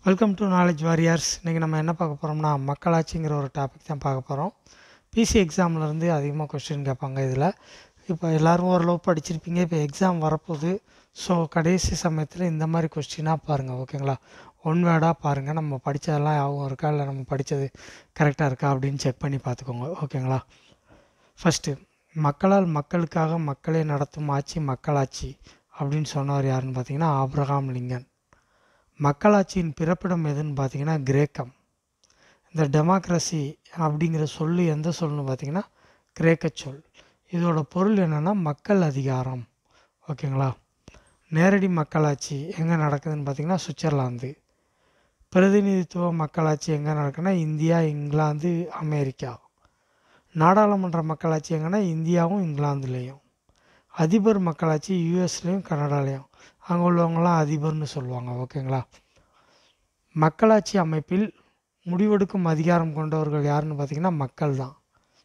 welcome to knowledge warriors இன்றைக்கி நம்ம என்ன பார்க்க போகிறோம்னா மக்களாட்சிங்கிற ஒரு டாபிக் தான் பார்க்க போகிறோம் பிசி எக்ஸாம்லேருந்து அதிகமாக கொஸ்டின் கேட்பாங்க இதில் இப்போ எல்லோரும் ஓரளவு படிச்சிருப்பீங்க இப்போ எக்ஸாம் வரப்போகுது ஸோ கடைசி சமயத்தில் இந்த மாதிரி கொஸ்டினாக பாருங்கள் ஓகேங்களா ஒன் வேர்டாக பாருங்கள் நம்ம படித்ததெல்லாம் யாவும் இருக்கா இல்லை நம்ம படித்தது கரெக்டாக இருக்கா அப்படின்னு செக் பண்ணி பார்த்துக்கோங்க ஓகேங்களா ஃபஸ்ட்டு மக்களால் மக்களுக்காக மக்களை நடத்தும் ஆட்சி மக்களாட்சி அப்படின்னு சொன்னவர் யாருன்னு பார்த்தீங்கன்னா ஆப்ரஹாம் லிங்கன் மக்களாட்சியின் பிறப்பிடம் எதுன்னு பார்த்தீங்கன்னா கிரேக்கம் இந்த டெமோக்ரஸி அப்படிங்கிற சொல்லு எந்த சொல்லுன்னு பார்த்தீங்கன்னா கிரேக்க சொல் இதோட பொருள் என்னென்னா மக்கள் அதிகாரம் ஓகேங்களா நேரடி மக்களாட்சி எங்கே நடக்குதுன்னு பார்த்தீங்கன்னா சுவிட்சர்லாந்து பிரதிநிதித்துவ மக்களாட்சி எங்கே நடக்குதுன்னா இந்தியா இங்கிலாந்து அமெரிக்கா நாடாளுமன்ற மக்களாட்சி எங்கன்னா இந்தியாவும் இங்கிலாந்துலேயும் அதிபர் மக்களாட்சி யூஎஸ்லேயும் கனடாலேயும் அங்கே உள்ளவங்களாம் அதிபர்னு சொல்லுவாங்க ஓகேங்களா மக்களாட்சி அமைப்பில் முடிவெடுக்கும் அதிகாரம் கொண்டவர்கள் யாருன்னு பார்த்தீங்கன்னா மக்கள் தான்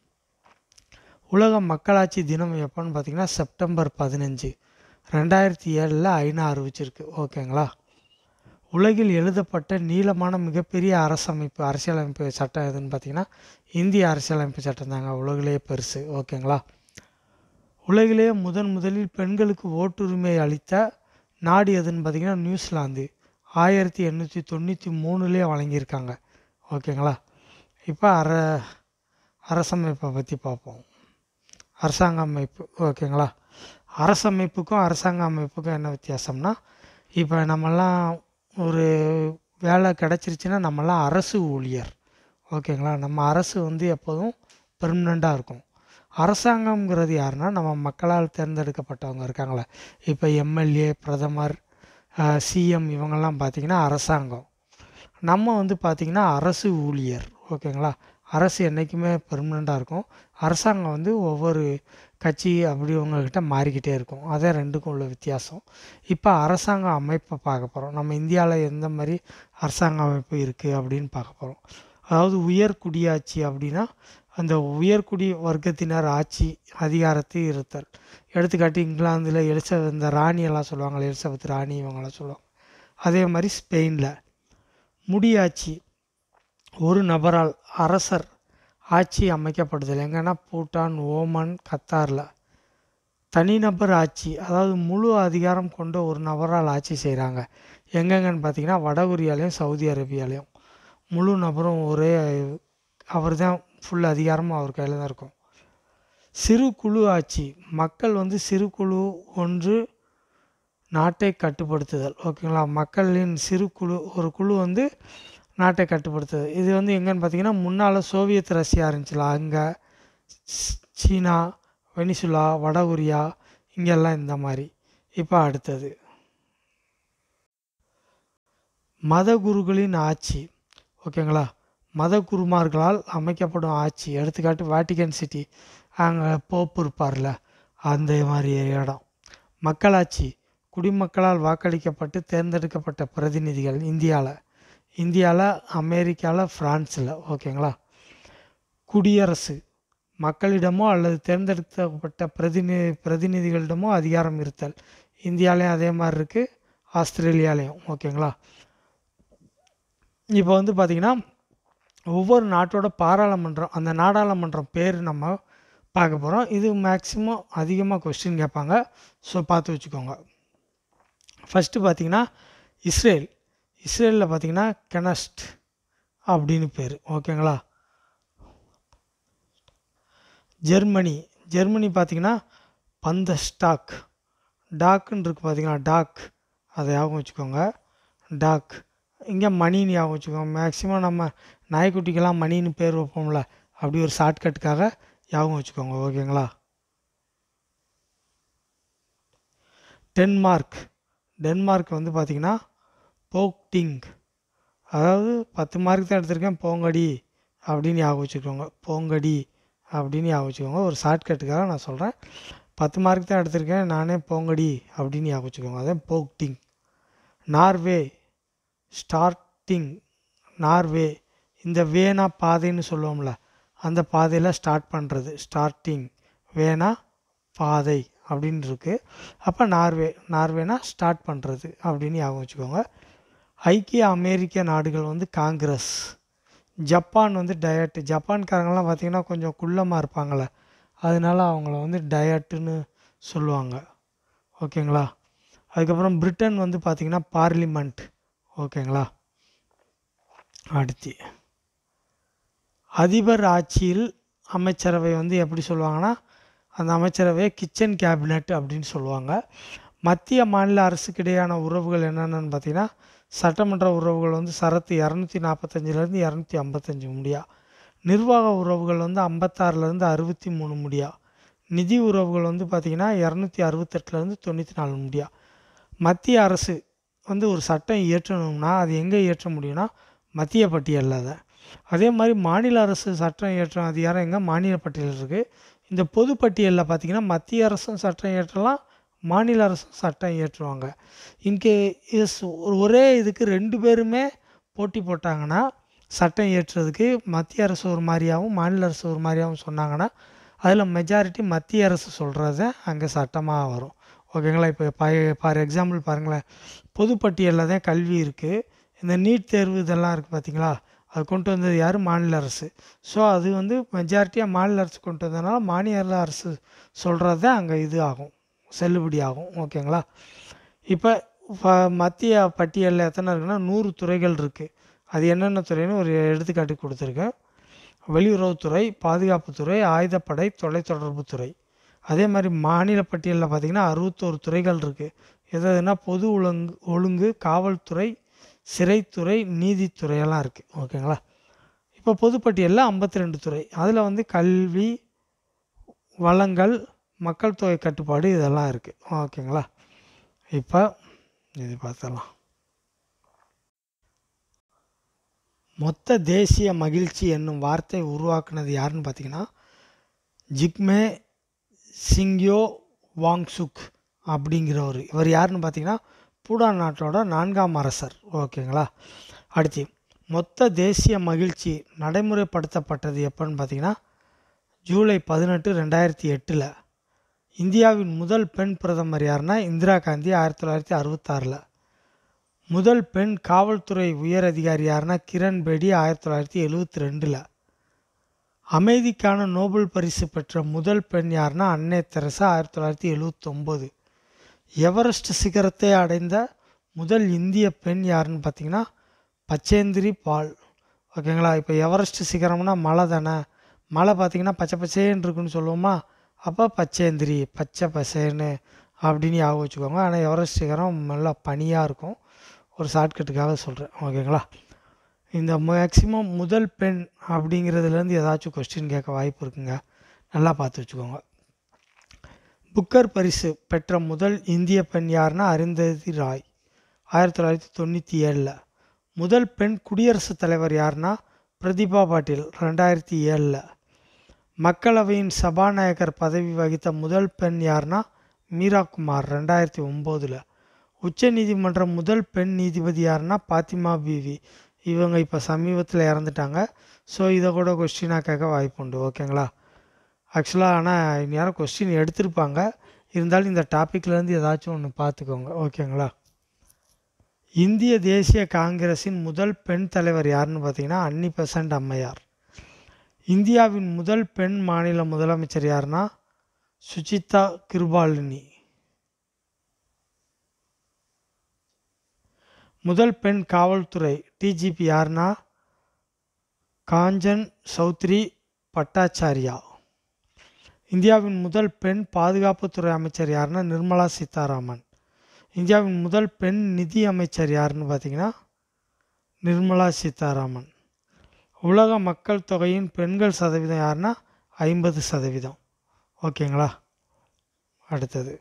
உலக மக்களாட்சி தினம் எப்போன்னு பார்த்தீங்கன்னா செப்டம்பர் பதினஞ்சு ரெண்டாயிரத்தி ஏழில் ஐநா அறிவிச்சிருக்கு ஓகேங்களா உலகில் எழுதப்பட்ட நீளமான மிகப்பெரிய அரசமைப்பு அரசியலமைப்பு சட்டம் எதுன்னு பார்த்தீங்கன்னா இந்திய அரசியலமைப்பு சட்டம் தாங்க உலகிலேயே பெருசு ஓகேங்களா உலகிலேயே முதன் முதலில் பெண்களுக்கு ஓட்டுரிமை அளித்த நாடு எதுன்னு பார்த்தீங்கன்னா நியூசிலாந்து ஆயிரத்தி எண்ணூற்றி தொண்ணூற்றி மூணுலேயே வழங்கியிருக்காங்க ஓகேங்களா இப்போ அர அரசமைப்பை பற்றி பார்ப்போம் அரசாங்க அமைப்பு ஓகேங்களா அரசமைப்புக்கும் அரசாங்க அமைப்புக்கும் என்ன வித்தியாசம்னா இப்போ நம்மலாம் ஒரு வேலை கிடச்சிருச்சுன்னா நம்மலாம் அரசு ஊழியர் ஓகேங்களா நம்ம அரசு வந்து எப்போதும் பெர்மனண்ட்டாக இருக்கும் அரசாங்கம்ங்கிறது யாருன்னா நம்ம மக்களால் தேர்ந்தெடுக்கப்பட்டவங்க இருக்காங்களே இப்போ எம்எல்ஏ பிரதமர் சிஎம் இவங்கெல்லாம் பார்த்திங்கன்னா அரசாங்கம் நம்ம வந்து பார்த்திங்கன்னா அரசு ஊழியர் ஓகேங்களா அரசு என்றைக்குமே பெர்மனண்ட்டாக இருக்கும் அரசாங்கம் வந்து ஒவ்வொரு கட்சி அப்படி உங்கள்கிட்ட மாறிக்கிட்டே இருக்கும் அதே ரெண்டுக்கும் உள்ள வித்தியாசம் இப்போ அரசாங்க அமைப்பை பார்க்க போகிறோம் நம்ம இந்தியாவில் எந்த மாதிரி அரசாங்க அமைப்பு இருக்குது அப்படின்னு பார்க்க போகிறோம் அதாவது உயர் குடியாட்சி அப்படின்னா அந்த உயர்குடி வர்க்கத்தினர் ஆட்சி அதிகாரத்தை இருத்தல் எடுத்துக்காட்டி இங்கிலாந்தில் எலிச இந்த ராணியெல்லாம் சொல்லுவாங்க எலிசபெத் ராணி இவங்கெல்லாம் சொல்லுவாங்க அதே மாதிரி ஸ்பெயினில் முடியாட்சி ஒரு நபரால் அரசர் ஆட்சி அமைக்கப்படுதல் எங்கன்னா பூட்டான் ஓமன் கத்தாரில் தனிநபர் ஆட்சி அதாவது முழு அதிகாரம் கொண்ட ஒரு நபரால் ஆட்சி செய்கிறாங்க எங்கெங்கன்னு பார்த்தீங்கன்னா வடகொரியாலையும் சவுதி அரேபியாலையும் முழு நபரும் ஒரே அவர் தான் ஃபுல் அதிகாரமும் அவர் கையில் தான் இருக்கும் சிறு குழு ஆட்சி மக்கள் வந்து சிறு குழு ஒன்று நாட்டை கட்டுப்படுத்துதல் ஓகேங்களா மக்களின் சிறு குழு ஒரு குழு வந்து நாட்டை கட்டுப்படுத்துதல் இது வந்து எங்கன்னு பார்த்தீங்கன்னா முன்னால் சோவியத் ரஷ்யா இருந்துச்சுல அங்கே சீனா வெனிசுலா வடகொரியா இங்கெல்லாம் இந்த மாதிரி இப்போ அடுத்தது மத குருகளின் ஆட்சி ஓகேங்களா மத குருமார்களால் அமைக்கப்படும் ஆட்சி எடுத்துக்காட்டு வாட்டிகன் சிட்டி அங்கே போப்பு இருப்பார்ல அந்த மாதிரி இடம் மக்களாட்சி குடிமக்களால் வாக்களிக்கப்பட்டு தேர்ந்தெடுக்கப்பட்ட பிரதிநிதிகள் இந்தியாவில் இந்தியாவில் அமெரிக்காவில் ஃப்ரான்ஸில் ஓகேங்களா குடியரசு மக்களிடமோ அல்லது தேர்ந்தெடுக்கப்பட்ட பிரதிநி பிரதிநிதிகளிடமோ அதிகாரம் இருத்தல் இந்தியாலேயும் அதே மாதிரி இருக்குது ஆஸ்திரேலியாலேயும் ஓகேங்களா இப்போ வந்து பார்த்திங்கன்னா ஒவ்வொரு நாட்டோட பாராளுமன்றம் அந்த நாடாளுமன்றம் பேர் நம்ம பார்க்க போகிறோம் இது மேக்ஸிமம் அதிகமாக கொஸ்டின் கேட்பாங்க ஸோ பார்த்து வச்சுக்கோங்க ஃபஸ்ட்டு பார்த்திங்கன்னா இஸ்ரேல் இஸ்ரேலில் பார்த்திங்கன்னா கெனஸ்ட் அப்படின்னு பேர் ஓகேங்களா ஜெர்மனி ஜெர்மனி பார்த்திங்கன்னா பந்த ஸ்டாக் டாக்குன்னு இருக்குது பார்த்திங்கன்னா டாக் அதை ஞாபகம் வச்சுக்கோங்க டாக் இங்கே மணின்னு ஞாபகம் வச்சுக்கோங்க மேக்ஸிமம் நம்ம நாய்க்குட்டிக்கெல்லாம் மணின்னு பேர் வைப்போம்ல அப்படி ஒரு ஷார்ட்கட்டுக்காக ஞாபகம் வச்சுக்கோங்க ஓகேங்களா டென்மார்க் டென்மார்க் வந்து பார்த்திங்கன்னா போக்டிங் அதாவது பத்து மார்க் தான் எடுத்திருக்கேன் போங்கடி அப்படின்னு ஞாபகம் வச்சுக்கோங்க போங்கடி அப்படின்னு ஞாபகம் வச்சுக்கோங்க ஒரு ஷார்ட்கட்டுக்காக நான் சொல்கிறேன் பத்து மார்க் தான் எடுத்திருக்கேன் நானே போங்கடி அப்படின்னு ஞாபகம் வச்சுக்கோங்க அதான் போக்டிங் நார்வே ஸ்டார்டிங் நார்வே இந்த வேணா பாதைன்னு சொல்லுவோம்ல அந்த பாதையில் ஸ்டார்ட் பண்ணுறது ஸ்டார்டிங் வேணா பாதை அப்படின்னு இருக்குது அப்போ நார்வே நார்வேனா ஸ்டார்ட் பண்ணுறது அப்படின்னு ஞாபகம் வச்சுக்கோங்க ஐக்கிய அமெரிக்க நாடுகள் வந்து காங்கிரஸ் ஜப்பான் வந்து டயட்டு ஜப்பான்காரங்களாம் பார்த்திங்கன்னா கொஞ்சம் குள்ளமாக இருப்பாங்களே அதனால அவங்கள வந்து டயட்டுன்னு சொல்லுவாங்க ஓகேங்களா அதுக்கப்புறம் பிரிட்டன் வந்து பார்த்திங்கன்னா பார்லிமெண்ட் ஓகேங்களா அடுத்து அதிபர் ஆட்சியில் அமைச்சரவை வந்து எப்படி சொல்லுவாங்கன்னா அந்த அமைச்சரவையை கிச்சன் கேபினட் அப்படின்னு சொல்லுவாங்க மத்திய மாநில அரசுக்கு இடையான உறவுகள் என்னென்னு பார்த்தீங்கன்னா சட்டமன்ற உறவுகள் வந்து சரத்து இரநூத்தி நாற்பத்தஞ்சிலேருந்து இரநூத்தி ஐம்பத்தஞ்சு முடியா நிர்வாக உறவுகள் வந்து ஐம்பத்தாறுலேருந்து அறுபத்தி மூணு முடியா நிதி உறவுகள் வந்து பார்த்திங்கன்னா இரநூத்தி அறுபத்தெட்டுலேருந்து தொண்ணூற்றி நாலு முடியா மத்திய அரசு வந்து ஒரு சட்டம் இயற்றணும்னா அது எங்கே இயற்ற முடியும்னா மத்திய பட்டியலில் தான் அதே மாதிரி மாநில அரசு சட்டம் இயற்றும் அதிகாரம் எங்கே மாநில பட்டியல் இருக்குது இந்த பொது பட்டியலில் பார்த்திங்கன்னா மத்திய அரசும் சட்டம் இயற்றலாம் மாநில அரசும் சட்டம் இயற்றுவாங்க இன்கே இஸ் ஒரே இதுக்கு ரெண்டு பேருமே போட்டி போட்டாங்கன்னா சட்டம் இயற்றுறதுக்கு மத்திய அரசு ஒரு மாதிரியாகவும் மாநில அரசு ஒரு மாதிரியாகவும் சொன்னாங்கன்னா அதில் மெஜாரிட்டி மத்திய அரசு சொல்கிறத அங்கே சட்டமாக வரும் ஓகேங்களா இப்போ ஃபார் எக்ஸாம்பிள் பாருங்களேன் பொதுப்பட்டியலில் தான் கல்வி இருக்குது இந்த நீட் தேர்வு இதெல்லாம் இருக்குது பார்த்தீங்களா அது கொண்டு வந்தது யார் மாநில அரசு ஸோ அது வந்து மெஜாரிட்டியாக மாநில அரசு கொண்டு வந்ததுனால மாநில அரசு சொல்கிறது தான் அங்கே இது ஆகும் செல்லுபடி ஆகும் ஓகேங்களா இப்போ மத்திய பட்டியலில் எத்தனை இருக்குன்னா நூறு துறைகள் இருக்குது அது என்னென்ன துறைன்னு ஒரு எடுத்துக்காட்டு கொடுத்துருக்கேன் வெளியுறவுத்துறை பாதுகாப்புத்துறை ஆயுதப்படை தொலைத்தொடர்புத்துறை அதே மாதிரி மாநில பட்டியலில் பார்த்திங்கன்னா அறுபத்தோரு துறைகள் இருக்குது எதுனா பொது ஒழுங்கு ஒழுங்கு காவல்துறை சிறைத்துறை நீதித்துறையெல்லாம் இருக்குது ஓகேங்களா இப்போ பொதுப்பட்டியலில் ஐம்பத்தி ரெண்டு துறை அதில் வந்து கல்வி வளங்கள் மக்கள் தொகை கட்டுப்பாடு இதெல்லாம் இருக்குது ஓகேங்களா இப்போ இது பார்த்தலாம் மொத்த தேசிய மகிழ்ச்சி என்னும் வார்த்தை உருவாக்குனது யாருன்னு பார்த்தீங்கன்னா ஜிக்மே சிங்யோ வாங்சுக் அப்படிங்கிறவர் இவர் யாருன்னு பார்த்தீங்கன்னா பூடான் நாட்டோட நான்காம் அரசர் ஓகேங்களா அடுத்து மொத்த தேசிய மகிழ்ச்சி நடைமுறைப்படுத்தப்பட்டது எப்போன்னு பார்த்தீங்கன்னா ஜூலை பதினெட்டு ரெண்டாயிரத்தி எட்டில் இந்தியாவின் முதல் பெண் பிரதமர் யாருன்னா இந்திரா காந்தி ஆயிரத்தி தொள்ளாயிரத்தி அறுபத்தாறில் முதல் பெண் காவல்துறை உயர் அதிகாரி யாருன்னா கிரண் பேடி ஆயிரத்தி தொள்ளாயிரத்தி எழுவத்தி ரெண்டில் அமைதிக்கான நோபல் பரிசு பெற்ற முதல் பெண் யாருன்னா அன்னை தெரசா ஆயிரத்தி தொள்ளாயிரத்தி எழுவத்தொம்போது எவரெஸ்ட் சிகரத்தை அடைந்த முதல் இந்திய பெண் யாருன்னு பார்த்தீங்கன்னா பச்சேந்திரி பால் ஓகேங்களா இப்போ எவரெஸ்ட் சிகரம்னா மலை தானே மலை பார்த்தீங்கன்னா பச்சை பச்சேன்னு இருக்குன்னு சொல்லுவோமா அப்போ பச்சேந்திரி பச்சை பசேன்னு அப்படின்னு ஞாபகம் வச்சுக்கோங்க ஆனால் எவரெஸ்ட் சிகரம் நல்லா பனியாக இருக்கும் ஒரு ஷார்ட்கட்டுக்காக சொல்கிறேன் ஓகேங்களா இந்த மேக்சிமம் முதல் பெண் அப்படிங்கிறதுலேருந்து ஏதாச்சும் கொஸ்டின் கேட்க வாய்ப்பு இருக்குங்க நல்லா பார்த்து வச்சுக்கோங்க புக்கர் பரிசு பெற்ற முதல் இந்திய பெண் யாருன்னா அருந்ததி ராய் ஆயிரத்தி தொள்ளாயிரத்தி தொண்ணூற்றி ஏழில் முதல் பெண் குடியரசுத் தலைவர் யாருன்னா பிரதிபா பாட்டீல் ரெண்டாயிரத்தி ஏழில் மக்களவையின் சபாநாயகர் பதவி வகித்த முதல் பெண் யாருன்னா மீரா குமார் ரெண்டாயிரத்தி ஒம்போதில் உச்ச நீதிமன்ற முதல் பெண் நீதிபதி யாருன்னா பாத்திமா பிவி இவங்க இப்போ சமீபத்தில் இறந்துட்டாங்க ஸோ இதை கூட கொஸ்டினாக கேட்க வாய்ப்பு உண்டு ஓகேங்களா ஆக்சுவலாக ஆனால் இந்நேரம் கொஸ்டின் எடுத்திருப்பாங்க இருந்தாலும் இந்த டாப்பிக்லேருந்து ஏதாச்சும் ஒன்று பார்த்துக்கோங்க ஓகேங்களா இந்திய தேசிய காங்கிரஸின் முதல் பெண் தலைவர் யாருன்னு பார்த்தீங்கன்னா அன்னி பெசன்ட் அம்மையார் இந்தியாவின் முதல் பெண் மாநில முதலமைச்சர் யாருன்னா சுசிதா கிருபாலினி முதல் பெண் காவல்துறை டிஜிபி யாருன்னா காஞ்சன் சௌத்ரி பட்டாச்சாரியா இந்தியாவின் முதல் பெண் பாதுகாப்புத்துறை அமைச்சர் யாருன்னா நிர்மலா சீதாராமன் இந்தியாவின் முதல் பெண் நிதி அமைச்சர் யாருன்னு பார்த்தீங்கன்னா நிர்மலா சீதாராமன் உலக மக்கள் தொகையின் பெண்கள் சதவீதம் யாருன்னா ஐம்பது சதவீதம் ஓகேங்களா அடுத்தது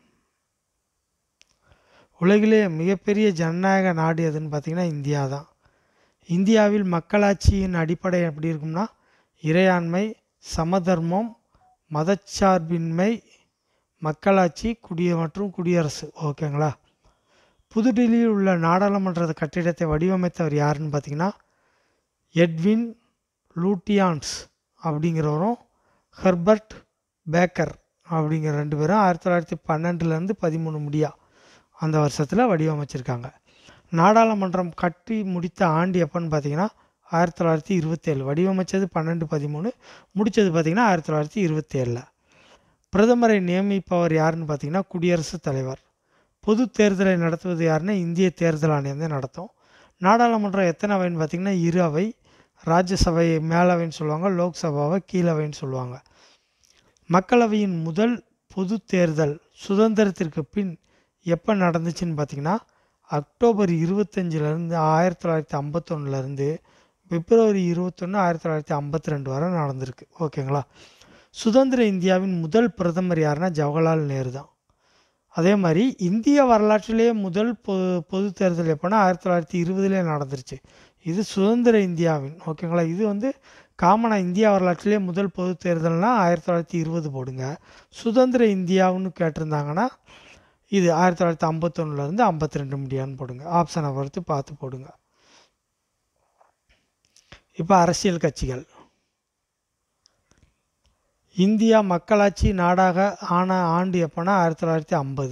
உலகிலே மிகப்பெரிய ஜனநாயக நாடு எதுன்னு பார்த்தீங்கன்னா இந்தியா தான் இந்தியாவில் மக்களாட்சியின் அடிப்படை எப்படி இருக்கும்னா இறையாண்மை சமதர்மம் மதச்சார்பின்மை மக்களாட்சி குடிய மற்றும் குடியரசு ஓகேங்களா புதுடில்லியில் உள்ள நாடாளுமன்ற கட்டிடத்தை வடிவமைத்தவர் யாருன்னு பார்த்தீங்கன்னா எட்வின் லூட்டியான்ஸ் அப்படிங்கிறவரும் ஹெர்பர்ட் பேக்கர் அப்படிங்கிற ரெண்டு பேரும் ஆயிரத்தி தொள்ளாயிரத்தி பன்னெண்டுலேருந்து பதிமூணு முடியா அந்த வருஷத்தில் வடிவமைச்சிருக்காங்க நாடாளுமன்றம் கட்டி முடித்த ஆண்டு எப்போன்னு பார்த்தீங்கன்னா ஆயிரத்தி தொள்ளாயிரத்தி இருபத்தேழு வடிவமைச்சது பன்னெண்டு பதிமூணு முடித்தது பார்த்திங்கன்னா ஆயிரத்தி தொள்ளாயிரத்தி இருபத்தேழில் பிரதமரை நியமிப்பவர் யாருன்னு பார்த்தீங்கன்னா குடியரசுத் தலைவர் பொது தேர்தலை நடத்துவது யாருன்னா இந்திய தேர்தல் ஆணையம் தான் நடத்தும் நாடாளுமன்றம் எத்தனை அவைன்னு பார்த்தீங்கன்னா இரு அவை ராஜ்யசபை மேலவைன்னு சொல்லுவாங்க லோக்சபாவை கீழவைன்னு சொல்லுவாங்க மக்களவையின் முதல் பொது தேர்தல் சுதந்திரத்திற்கு பின் எப்போ நடந்துச்சுன்னு பார்த்தீங்கன்னா அக்டோபர் இருபத்தஞ்சிலேருந்து ஆயிரத்தி தொள்ளாயிரத்தி ஐம்பத்தொன்னுலேருந்து பிப்ரவரி இருபத்தொன்று ஆயிரத்தி தொள்ளாயிரத்தி ஐம்பத்தி ரெண்டு வரை நடந்திருக்கு ஓகேங்களா சுதந்திர இந்தியாவின் முதல் பிரதமர் யாருன்னா ஜவஹர்லால் நேரு தான் அதே மாதிரி இந்திய வரலாற்றிலேயே முதல் பொது பொது தேர்தல் எப்போனா ஆயிரத்தி தொள்ளாயிரத்தி இருபதுலேயே நடந்துருச்சு இது சுதந்திர இந்தியாவின் ஓகேங்களா இது வந்து காமனாக இந்தியா வரலாற்றிலே முதல் பொது தேர்தல்னால் ஆயிரத்தி தொள்ளாயிரத்தி இருபது போடுங்க சுதந்திர இந்தியாவுன்னு கேட்டிருந்தாங்கன்னா இது ஆயிரத்தி தொள்ளாயிரத்தி ஐம்பத்தொன்னுலேருந்து ஐம்பத்தி ரெண்டு முடியான்னு போடுங்க ஆப்ஷனை பொறுத்து பார்த்து போடுங்க இப்போ அரசியல் கட்சிகள் இந்தியா மக்களாட்சி நாடாக ஆன ஆண்டு எப்போனா ஆயிரத்தி தொள்ளாயிரத்தி ஐம்பது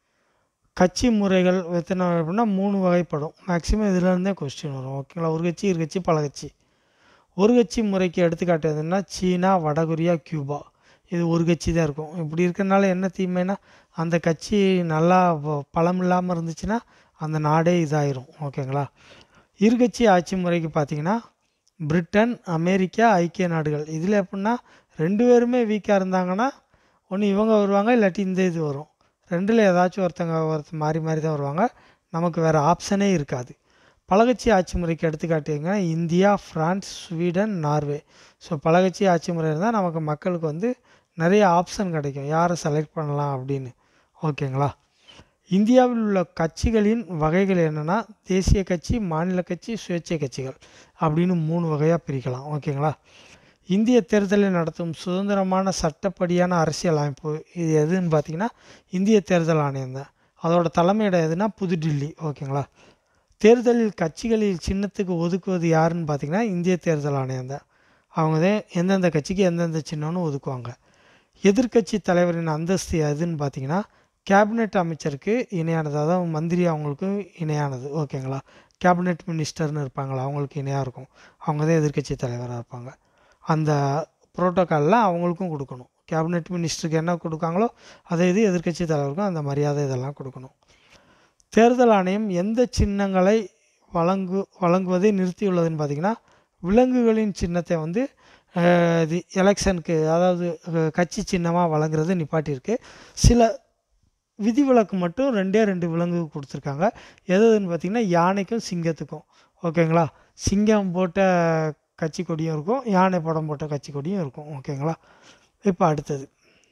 கட்சி முறைகள் எத்தனை அப்படின்னா மூணு வகைப்படும் மேக்ஸிமம் இதுலேருந்தே கொஸ்டின் வரும் ஓகேங்களா ஒரு கட்சி இரு கட்சி பல கட்சி ஒரு கட்சி முறைக்கு எடுத்துக்காட்டு எதுன்னா சீனா வடகொரியா கியூபா இது ஒரு கட்சி தான் இருக்கும் இப்படி இருக்கிறனால என்ன தீமைனா அந்த கட்சி நல்லா வ- பலம் இல்லாமல் இருந்துச்சுன்னா அந்த நாடே இதாயிரும் ஓகேங்களா இரு கட்சி ஆட்சி முறைக்கு பார்த்தீங்கன்னா பிரிட்டன் அமெரிக்கா ஐக்கிய நாடுகள் இதில் எப்படின்னா ரெண்டு பேருமே வீக்காக இருந்தாங்கன்னா ஒன்று இவங்க வருவாங்க இல்லாட்டி இந்த இது வரும் ரெண்டில் ஏதாச்சும் ஒருத்தங்க ஒருத்தர் மாறி மாறி தான் வருவாங்க நமக்கு வேறு ஆப்ஷனே இருக்காது பலகட்சி ஆட்சி முறைக்கு எடுத்துக்காட்டிங்கன்னா India France Sweden Norway so பலகட்சி ஆட்சி முறை இருந்தால் நமக்கு மக்களுக்கு வந்து நிறைய ஆப்ஷன் கிடைக்கும் யாரை செலக்ட் பண்ணலாம் அப்படின்னு ஓகேங்களா இந்தியாவில் உள்ள கட்சிகளின் வகைகள் என்னென்னா தேசிய கட்சி மாநில கட்சி சுயேட்சை கட்சிகள் அப்படின்னு மூணு வகையாக பிரிக்கலாம் ஓகேங்களா இந்திய தேர்தலை நடத்தும் சுதந்திரமான சட்டப்படியான அரசியல் அமைப்பு இது எதுன்னு பார்த்தீங்கன்னா இந்திய தேர்தல் ஆணையம் தான் அதோட தலைமையிடம் எதுனா புதுடில்லி ஓகேங்களா தேர்தலில் கட்சிகளில் சின்னத்துக்கு ஒதுக்குவது யாருன்னு பார்த்தீங்கன்னா இந்திய தேர்தல் ஆணையம் தான் அவங்க தான் எந்தெந்த கட்சிக்கு எந்தெந்த சின்னம்னு ஒதுக்குவாங்க எதிர்க்கட்சி தலைவரின் அந்தஸ்து எதுன்னு பார்த்தீங்கன்னா கேபினெட் அமைச்சருக்கு இணையானது அதாவது மந்திரி அவங்களுக்கு இணையானது ஓகேங்களா கேபினெட் மினிஸ்டர்னு இருப்பாங்களா அவங்களுக்கு இணையாக இருக்கும் அவங்க தான் எதிர்க்கட்சி தலைவராக இருப்பாங்க அந்த புரோட்டோக்காலில் அவங்களுக்கும் கொடுக்கணும் கேபினெட் மினிஸ்டருக்கு என்ன கொடுக்காங்களோ அதே இது எதிர்க்கட்சி தலைவருக்கும் அந்த மரியாதை இதெல்லாம் கொடுக்கணும் தேர்தல் ஆணையம் எந்த சின்னங்களை வழங்கு வழங்குவதை நிறுத்தியுள்ளதுன்னு பார்த்தீங்கன்னா விலங்குகளின் சின்னத்தை வந்து அஹ், இது எலெக்ஷனுக்கு அதாவது அஹ், கட்சி சின்னமாக வழங்குறது நிப்பாட்டியிருக்கு சில விதிவிலக்கு மட்டும் ரெண்டே ரெண்டு விலங்கு கொடுத்துருக்காங்க எது எதுன்னு பார்த்தீங்கன்னா யானைக்கும் சிங்கத்துக்கும் ஓகேங்களா சிங்கம் போட்ட கட்சி கொடியும் இருக்கும் யானை படம் போட்ட கட்சி கொடியும் இருக்கும் ஓகேங்களா இப்போ அடுத்தது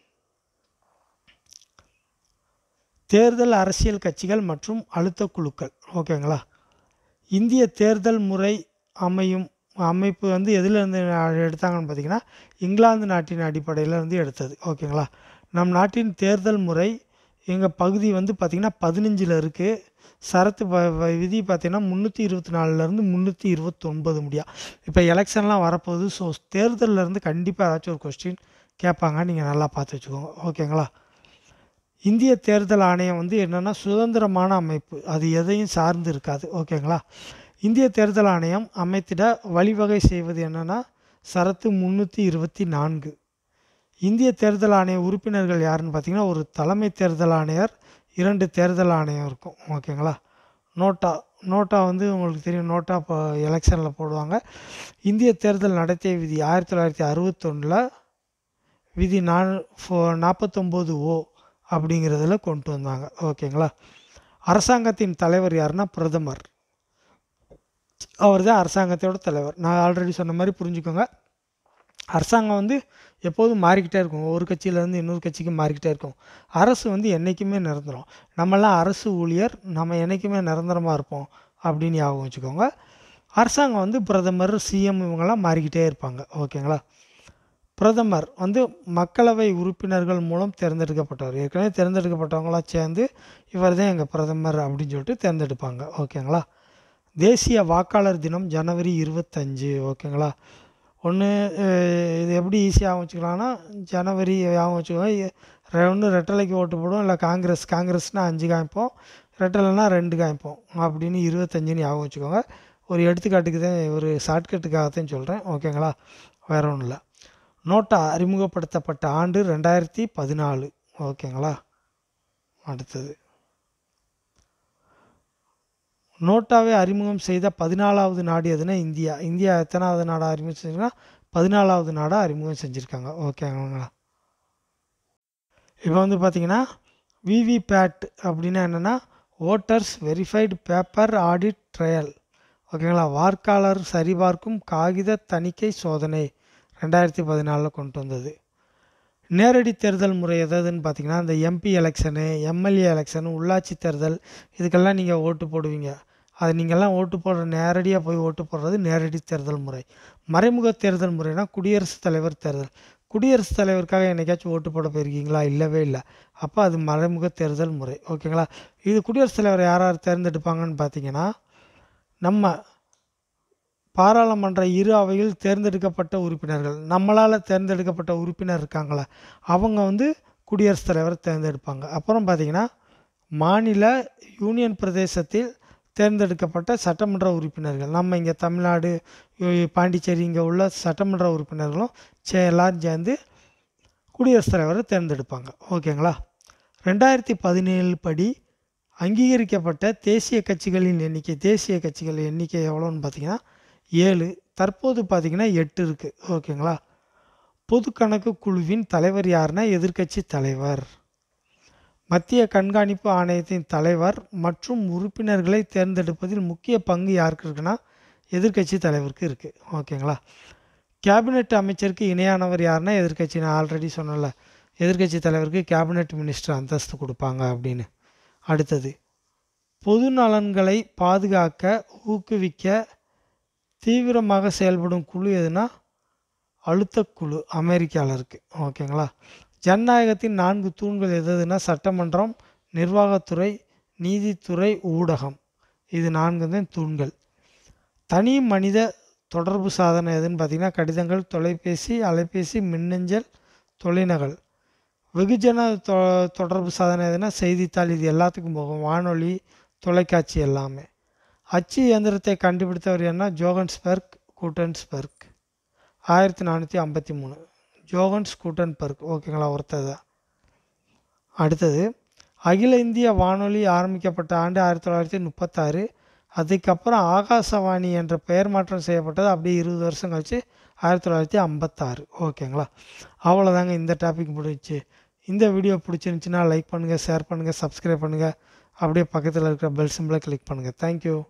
தேர்தல் அரசியல் கட்சிகள் மற்றும் அழுத்த குழுக்கள் ஓகேங்களா இந்திய தேர்தல் முறை அமையும் அமைப்பு வந்து எதுலேருந்து எடுத்தாங்கன்னு பார்த்தீங்கன்னா இங்கிலாந்து நாட்டின் அடிப்படையில் இருந்து எடுத்தது ஓகேங்களா நம் நாட்டின் தேர்தல் முறை எங்கள் பகுதி வந்து பார்த்திங்கன்னா பதினஞ்சில் இருக்குது சரத்து ப வ- விதி பார்த்திங்கன்னா முந்நூற்றி இருபத்தி நாலுலேருந்து முந்நூற்றி இருபத்தொன்பது முடியா இப்போ எலெக்ஷன்லாம் வரப்போகுது ஸோ தேர்தல்ல இருந்து கண்டிப்பாக ஏதாச்சும் ஒரு கொஸ்டின் கேட்பாங்க நீங்கள் நல்லா பார்த்து வச்சுக்கோங்க ஓகேங்களா இந்திய தேர்தல் ஆணையம் வந்து என்னென்னா சுதந்திரமான அமைப்பு அது எதையும் சார்ந்து இருக்காது ஓகேங்களா இந்திய தேர்தல் ஆணையம் அமைத்திட வழிவகை செய்வது என்னென்னா சரத்து முந்நூற்றி இருபத்தி நான்கு இந்திய தேர்தல் ஆணைய உறுப்பினர்கள் யாருன்னு பார்த்தீங்கன்னா ஒரு தலைமை தேர்தல் ஆணையர் இரண்டு தேர்தல் ஆணையம் இருக்கும் ஓகேங்களா நோட்டா நோட்டா வந்து உங்களுக்கு தெரியும் நோட்டா இப்போ எலெக்ஷனில் போடுவாங்க இந்திய தேர்தல் நடத்தை விதி ஆயிரத்தி தொள்ளாயிரத்தி அறுபத்தொன்னில் விதி நான் ஃபோ நாற்பத்தொம்போது ஓ அப்படிங்கிறதுல கொண்டு வந்தாங்க ஓகேங்களா அரசாங்கத்தின் தலைவர் யாருன்னா பிரதமர் அவர் தான் அரசாங்கத்தோட தலைவர் நான் ஆல்ரெடி சொன்ன மாதிரி புரிஞ்சுக்கோங்க அரசாங்கம் வந்து எப்போதும் மாறிக்கிட்டே இருக்கும் ஒரு கட்சியிலேருந்து இன்னொரு கட்சிக்கு மாறிக்கிட்டே இருக்கும் அரசு வந்து என்றைக்குமே நிரந்தரம் நம்மெல்லாம் அரசு ஊழியர் நம்ம என்றைக்குமே நிரந்தரமாக இருப்போம் அப்படின்னு ஞாபகம் வச்சுக்கோங்க அரசாங்கம் வந்து பிரதமர் சிஎம் இவங்கெல்லாம் மாறிக்கிட்டே இருப்பாங்க ஓகேங்களா பிரதமர் வந்து மக்களவை உறுப்பினர்கள் மூலம் தேர்ந்தெடுக்கப்பட்டவர் ஏற்கனவே தேர்ந்தெடுக்கப்பட்டவங்களாம் சேர்ந்து இவர் தான் எங்கள் பிரதமர் அப்படின்னு சொல்லிட்டு தேர்ந்தெடுப்பாங்க ஓகேங்களா தேசிய வாக்காளர் தினம் ஜனவரி இருபத்தஞ்சு ஓகேங்களா ஒன்று இது எப்படி ஈஸியாக வச்சுக்கலாம்னா ஜனவரி ஞாபகம் வச்சுக்கோங்க ஒன்று ரெட்டலைக்கு ஓட்டு போடுவோம் இல்லை காங்கிரஸ் காங்கிரஸ்னால் அஞ்சு காமிப்போம் ரெட்டலைனா ரெண்டு காமிப்போம் அப்படின்னு இருபத்தஞ்சுன்னு ஞாபகம் வச்சுக்கோங்க ஒரு எடுத்துக்காட்டுக்கு தான் ஒரு ஷார்ட்கட்டுக்காகத்தான் சொல்கிறேன் ஓகேங்களா வேற ஒன்றும் இல்லை நோட்டா அறிமுகப்படுத்தப்பட்ட ஆண்டு ரெண்டாயிரத்தி பதினாலு ஓகேங்களா அடுத்தது நோட்டாவை அறிமுகம் செய்த பதினாலாவது நாடு எதுனா இந்தியா இந்தியா எத்தனாவது நாடாக அறிமுகம் செஞ்சிருக்கா பதினாலாவது நாடாக அறிமுகம் செஞ்சுருக்காங்க ஓகேங்களா இப்போ வந்து பார்த்தீங்கன்னா விவிபேட் அப்படின்னா என்னென்னா voters verified paper audit trail ஓகேங்களா வாக்காளர் சரிபார்க்கும் காகித தணிக்கை சோதனை ரெண்டாயிரத்தி பதினாலில் கொண்டு வந்தது நேரடி தேர்தல் முறை எதுன்னு பார்த்தீங்கன்னா இந்த எம்பி எலெக்ஷனு எம்எல்ஏ எலெக்ஷனு உள்ளாட்சி தேர்தல் இதுக்கெல்லாம் நீங்கள் ஓட்டு போடுவீங்க அது நீங்கள்லாம் ஓட்டு போடுற நேரடியாக போய் ஓட்டு போடுறது நேரடி தேர்தல் முறை மறைமுக தேர்தல் முறைனா குடியரசுத் தலைவர் தேர்தல் குடியரசுத் தலைவருக்காக என்னைக்காச்சும் ஓட்டு போட போயிருக்கீங்களா இல்லவே இல்லை அப்போ அது மறைமுக தேர்தல் முறை ஓகேங்களா இது குடியரசுத் தலைவர் யார் யார் தேர்ந்தெடுப்பாங்கன்னு பார்த்தீங்கன்னா நம்ம பாராளுமன்ற இரு அவையில் தேர்ந்தெடுக்கப்பட்ட உறுப்பினர்கள் நம்மளால் தேர்ந்தெடுக்கப்பட்ட உறுப்பினர் இருக்காங்களே அவங்க வந்து குடியரசுத் தலைவரை தேர்ந்தெடுப்பாங்க அப்புறம் பார்த்திங்கன்னா மாநில யூனியன் பிரதேசத்தில் தேர்ந்தெடுக்கப்பட்ட சட்டமன்ற உறுப்பினர்கள் நம்ம இங்கே தமிழ்நாடு யு- பாண்டிச்சேரி இங்கே உள்ள சட்டமன்ற உறுப்பினர்களும் சே எல்லாரும் சேர்ந்து குடியரசுத் தலைவரை தேர்ந்தெடுப்பாங்க ஓகேங்களா ரெண்டாயிரத்தி பதினேழு படி அங்கீகரிக்கப்பட்ட தேசிய கட்சிகளின் எண்ணிக்கை தேசிய கட்சிகள் எண்ணிக்கை எவ்வளோன்னு பார்த்தீங்கன்னா ஏழு தற்போது பார்த்தீங்கன்னா எட்டு இருக்குது ஓகேங்களா பொது கணக்கு குழுவின் தலைவர் யாருன்னா எதிர்க்கட்சி தலைவர் மத்திய கண்காணிப்பு ஆணையத்தின் தலைவர் மற்றும் உறுப்பினர்களை தேர்ந்தெடுப்பதில் முக்கிய பங்கு யாருக்கு இருக்குன்னா எதிர்க்கட்சி தலைவருக்கு இருக்குது ஓகேங்களா கேபினெட் அமைச்சருக்கு இணையானவர் யாருன்னா எதிர்க்கட்சி நான் ஆல்ரெடி சொன்னல எதிர்க்கட்சி தலைவருக்கு கேபினெட் மினிஸ்டர் அந்தஸ்து கொடுப்பாங்க அப்படின்னு அடுத்தது பொது நலன்களை பாதுகாக்க ஊக்குவிக்க தீவிரமாக செயல்படும் குழு எதுனா அழுத்தக்குழு அமெரிக்காவில் இருக்குது ஓகேங்களா ஜனநாயகத்தின் நான்கு தூண்கள் எது எதுனா சட்டமன்றம் நிர்வாகத்துறை நீதித்துறை ஊடகம் இது நான்கு தான் தூண்கள் தனி மனித தொடர்பு சாதனம் எதுன்னு பார்த்தீங்கன்னா கடிதங்கள் தொலைபேசி அலைபேசி மின்னஞ்சல் தொலைநகல் வெகுஜன தொ தொடர்பு சாதனம் எதுனா செய்தித்தாள் இது எல்லாத்துக்கும் போகும் வானொலி தொலைக்காட்சி எல்லாமே அச்சு இயந்திரத்தை கண்டுபிடித்தவர் என்ன ஜோகன்ஸ்பெர்க் கூட்டன்ஸ்பெர்க் ஆயிரத்தி நானூற்றி ஐம்பத்தி மூணு ஜோகன்ஸ் கூட்டன்பெர்க் ஓகேங்களா ஒருத்தர் தான் அடுத்தது அகில இந்திய வானொலி ஆரம்பிக்கப்பட்ட ஆண்டு ஆயிரத்தி தொள்ளாயிரத்தி முப்பத்தாறு அதுக்கப்புறம் ஆகாசவாணி என்ற பெயர் மாற்றம் செய்யப்பட்டது அப்படியே இருபது வருஷம் கழிச்சு ஆயிரத்தி தொள்ளாயிரத்தி ஐம்பத்தாறு ஓகேங்களா அவ்வளோதாங்க இந்த டாபிக் முடிஞ்சுச்சு இந்த வீடியோ பிடிச்சிருந்துச்சின்னா லைக் பண்ணுங்கள் ஷேர் பண்ணுங்கள் சப்ஸ்கிரைப் பண்ணுங்கள் அப்படியே பக்கத்தில் இருக்கிற பெல் சிம்பிளை கிளிக் பண்ணுங்கள் தேங்க்யூ